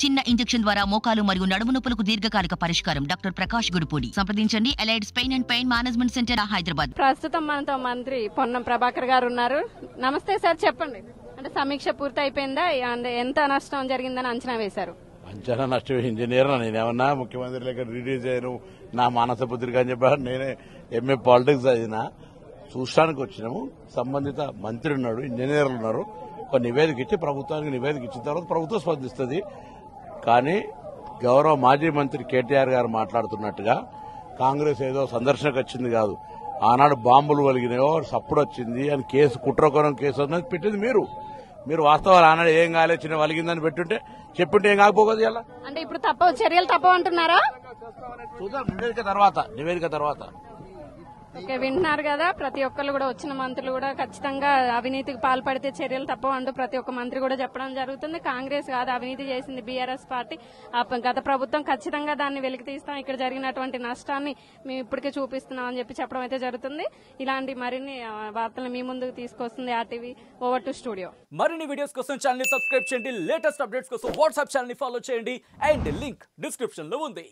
చిన్న ఇంజెక్షన్ ద్వారా మోకాలు మరియు నడుము నొప్పులకు దీర్ఘకాలిక పరిష్కారం డాక్టర్ ప్రకాష్ గుడిపూడి సంప్రదించండి ఎలైడ్స్ pain and pain management centre Hyderabad ప్రస్తుతం మనతో మంత్రి పొన్నం ప్రభాకర్ గారు ఉన్నారు నమస్తే సార్ చెప్పండి అంటే సమీక్ష పూర్తి అయిపోయిందా అంటే ఎంత నష్టం జరిగిందని అంచనా వేశారు అంచనా నష్టం ఇంజనీర్ నేను ఏమన్నా ముఖ్యమంత్రి లెక్క రిలీజ్ అయ్యాను నా మానస పుత్రిక అని చెప్పారు నేనే ఎంఏ పాలిటిక్స్ చదివిన చూడటానికి వచ్చినాము సంబంధిత మంత్రి ఉన్నాడు ఇంజనీర్లు ఉన్నారు ఒక నివేదిక ఇచ్చి ప్రభుత్వానికి నివేదిక ఇచ్చిన తర్వాత ప్రభుత్వం స్పందిస్తుంది కానీ గౌరవ మాజీ మంత్రి కేటీఆర్ గారు మాట్లాడుతున్నట్టుగా కాంగ్రెస్ ఏదో సందర్శనకు వచ్చింది కాదు ఆనాడు బాంబులు వలిగినాయో సప్పుడు వచ్చింది అని కేసు కుట్రకోణం కేసు అన్నది పెట్టింది మీరు మీరు వాస్తవాలు ఆనాడు ఏం కాలే చిన్న వలిగిందని పెట్టుంటే చెప్పింటే ఏం కాకపోదు ఇలా అంటే ఇప్పుడు తప్ప చర్యలు తప్పవంటున్నారా చూద్దాం నివేదిక తర్వాత నివేదిక తర్వాత ఓకే వింటున్నారు కదా ప్రతి ఒక్కరు కూడా వచ్చిన మంత్రులు కూడా ఖచ్చితంగా అవినీతికి పాల్పడితే చర్యలు తప్పవంటూ ప్రతి ఒక్క మంత్రి కూడా చెప్పడం జరుగుతుంది కాంగ్రెస్ కాదు అవినీతి చేసింది బీఆర్ఎస్ పార్టీ ఆ ప- గత ప్రభుత్వం ఖచ్చితంగా దాన్ని వెలికి తీస్తాం ఇక్కడ జరిగినటువంటి నష్టాన్ని మేము ఇప్పటికే చూపిస్తున్నాం అని చెప్పి చెప్పడం అయితే జరుగుతుంది ఇలాంటి మరిన్ని ఆ, వార్తలు మీ ముందుకు తీసుకొస్తుంది ఆర్టీవీ ఓవర్ టు స్టూడియో మరిన్ని వీడియోస్ కోసం ఛానల్ ని సబ్స్క్రైబ్ చేయండి లేటెస్ట్ అప్డేట్స్ కోసం వాట్సాప్ ఛానల్ ని ఫాలో చేయండి అండ్ లింక్ డిస్క్రిప్షన్ లో ఉంది